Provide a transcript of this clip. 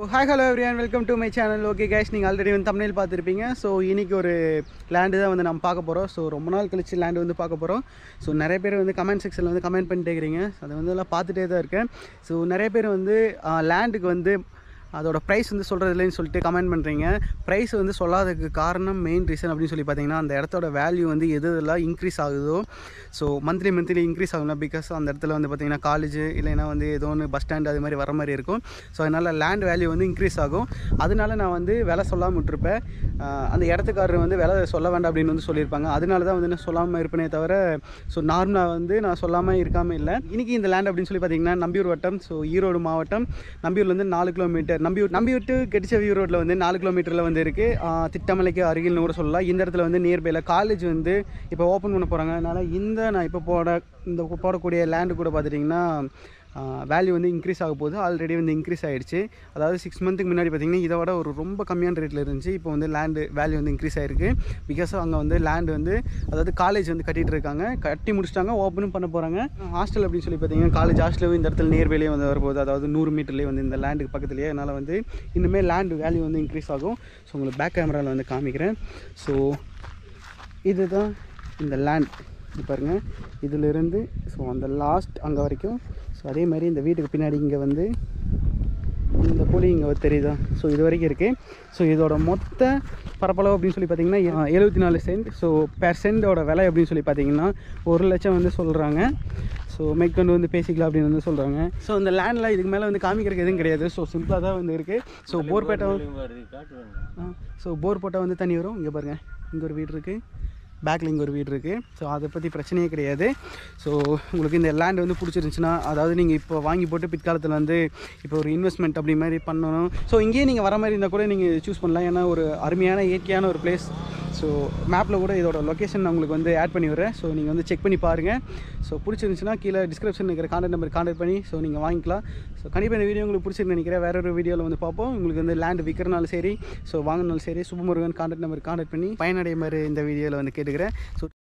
hi hello everyone welcome to my channel okay கேஷ் நீங்கள் already வந்து தமிழில் பார்த்துருப்பீங்க ஸோ இன்னைக்கு ஒரு லேண்டு தான் வந்து நம்ம பார்க்க போகிறோம் ஸோ ரொம்ப நாள் கழிச்சு லேண்டு வந்து பார்க்க போகிறோம் ஸோ நிறைய பேர் வந்து கமெண்ட் செக்ஷனில் வந்து கமெண்ட் பண்ணிட்டே இருக்கிறீங்க அதை வந்து எல்லாம் பார்த்துட்டே தான் இருக்கேன் ஸோ நிறைய பேர் வந்து லேண்டுக்கு வந்து அதோட ப்ரைஸ் வந்து சொல்கிறது இல்லைன்னு சொல்லிட்டு கமெண்ட் பண்ணுறீங்க ப்ரைஸ் வந்து சொல்லாததுக்கு காரணம் மெயின் ரீசன் அப்படின்னு சொல்லி பார்த்தீங்கன்னா அந்த இடத்தோட வேல்யூ வந்து எது எதெல்லாம் இன்க்ரீஸ் ஆகுதோ ஸோ மந்த்லி மந்த்லி இன்க்ரீஸ் ஆகும்ல பிகாஸ் அந்த இடத்துல வந்து பார்த்தீங்கன்னா காலேஜ் இல்லைன்னா வந்து ஏதோ ஒன்று பஸ் ஸ்டாண்ட் அது மாதிரி வர மாதிரி இருக்கும் ஸோ அதனால் லேண்ட் வேல்யூ வந்து இன்க்ரீஸ் ஆகும் அதனால நான் வந்து விலை சொல்லாமல் விட்டுருப்பேன் ஆஹ் அந்த இடத்துக்காரர் வந்து விலை சொல்ல வேண்டாம் அப்படின்னு வந்து சொல்லியிருப்பாங்க அதனால தான் வந்து நான் சொல்லாமல் இருப்பேனே தவிர ஸோ நார்மலாக வந்து நான் சொல்லாமல் இருக்காமல் இல்லை இன்றைக்கி இந்த லேண்ட் அப்படின்னு சொல்லி பார்த்தீங்கன்னா நம்பியூர் வட்டம் ஸோ ஈரோடு மாவட்டம் நம்பியூர்லேருந்து நாலு கிலோமீட்டர் நம்பியூர் நம்பியூர் டு கெடிச்சவி ரோட்டில் வந்து நாலு கிலோமீட்டரில் வந்து இருக்குது திட்டமலைக்கு அருகில்னு கூட சொல்லலாம் இந்த இடத்துல வந்து நியர்பையில் காலேஜ் வந்து இப்போ ஓப்பன் பண்ண போகிறாங்க அதனால் இந்த நான் இப்போ போட இந்த போடக்கூடிய லேண்டு கூட பார்த்துட்டிங்கன்னா வேல்யூ வந்து இன்க்ரீஸ் ஆக போகுது ஆல்ரெடி வந்து இன்க்ரீஸ் ஆகிடுச்சு அதாவது சிக்ஸ் மந்த்துக்கு முன்னாடி பார்த்திங்கன்னா இதை விட ஒரு ரொம்ப கம்மியான ரேட்டில் இருந்துச்சு இப்போ வந்து லேண்டு வேல்யூ வந்து இன்க்ரீஸ் ஆகிருக்கு பிகாஸ் அங்கே வந்து லேண்டு வந்து அதாவது காலேஜ் வந்து கட்டிகிட்டு இருக்காங்க கட்டி முடிச்சிட்டாங்க ஓப்பனும் பண்ண போகிறாங்க ஹாஸ்டல் அப்படின்னு சொல்லி பார்த்தீங்கன்னா காலேஜ் ஹாஸ்டலும் இந்த இடத்துல நியர்பைலேயே வந்து வரப்போகுது அதாவது நூறு மீட்டர்லேயே வந்து இந்த லேண்டுக்கு பக்கத்துலேயே அதனால் வந்து இன்னுமே லேண்டு வேல்யூ வந்து இன்க்ரீஸ் ஆகும் ஸோ உங்களுக்கு பேக் கேமராவில் வந்து காமிக்கிறேன் ஸோ இதுதான் இந்த லேண்ட் இது பாருங்கள் இதிலிருந்து ஸோ அந்த லாஸ்ட் அங்கே வரைக்கும் ஸோ அதே மாதிரி இந்த வீட்டுக்கு பின்னாடி இங்கே வந்து இந்த புலி இங்கே தெரியுதா ஸோ இது வரைக்கும் இருக்குது ஸோ இதோட மொத்த பரப்பளவு அப்படின்னு சொல்லி பார்த்தீங்கன்னா எழுபத்தி நாலு சென்ட் ஸோ பெர் சென்டோட விலை அப்படின்னு சொல்லி பார்த்தீங்கன்னா ஒரு லட்சம் வந்து சொல்கிறாங்க ஸோ மேற்கொண்டு வந்து பேசிக்கலாம் அப்படின்னு வந்து சொல்கிறாங்க ஸோ இந்த லேண்டில் இதுக்கு மேலே வந்து காமிக்கிறதுக்கு எதுவும் கிடையாது ஸோ சிம்பிளாக தான் வந்து இருக்குது ஸோ போர் பேட்டை ஸோ போர் போட்டால் வந்து தண்ணி வரும் இங்கே பாருங்கள் இங்கே ஒரு வீடு இருக்குது பேக்கில் இங்கே ஒரு வீடு இருக்குது ஸோ அதை பற்றி பிரச்சனையே கிடையாது ஸோ உங்களுக்கு இந்த லேண்ட் வந்து பிடிச்சிருந்துச்சுன்னா அதாவது நீங்கள் இப்போ வாங்கி போட்டு பிற்காலத்தில் வந்து இப்போ ஒரு இன்வெஸ்ட்மெண்ட் அப்படி மாதிரி பண்ணணும் ஸோ இங்கேயே நீங்கள் வர மாதிரி இருந்தால் கூட நீங்கள் சூஸ் பண்ணலாம் ஏன்னா ஒரு அருமையான இயற்கையான ஒரு பிளேஸ் ஸோ மேப்பில் கூட இதோட லொக்கேஷன் நான் உங்களுக்கு வந்து ஆட் பண்ணி விடுறேன் ஸோ நீங்கள் வந்து செக் பண்ணி பாருங்கள் ஸோ பிடிச்சிருந்துச்சுன்னா கீழே டிஸ்கிரிப்ஷன் இருக்கிற கான்டாக்ட் நம்பர் கான்டாக்ட் பண்ணி ஸோ நீங்கள் வாங்கிக்கலாம் ஸோ கண்டிப்பாக இந்த வீடியோ உங்களுக்கு பிடிச்சிருக்கு நினைக்கிறேன் வேற ஒரு வீடியோவில் வந்து பார்ப்போம் உங்களுக்கு வந்து லேண்ட் விற்கிறனாலும் சரி ஸோ வாங்கினாலும் சரி சுபமுருகன் கான்டாக்ட் நம்பர் கான்டாக்ட் பண்ணி பயனடைய மாதிரி இந்த வீடியோவில் வந்து கேட்டுக்கிறேன் ஸோ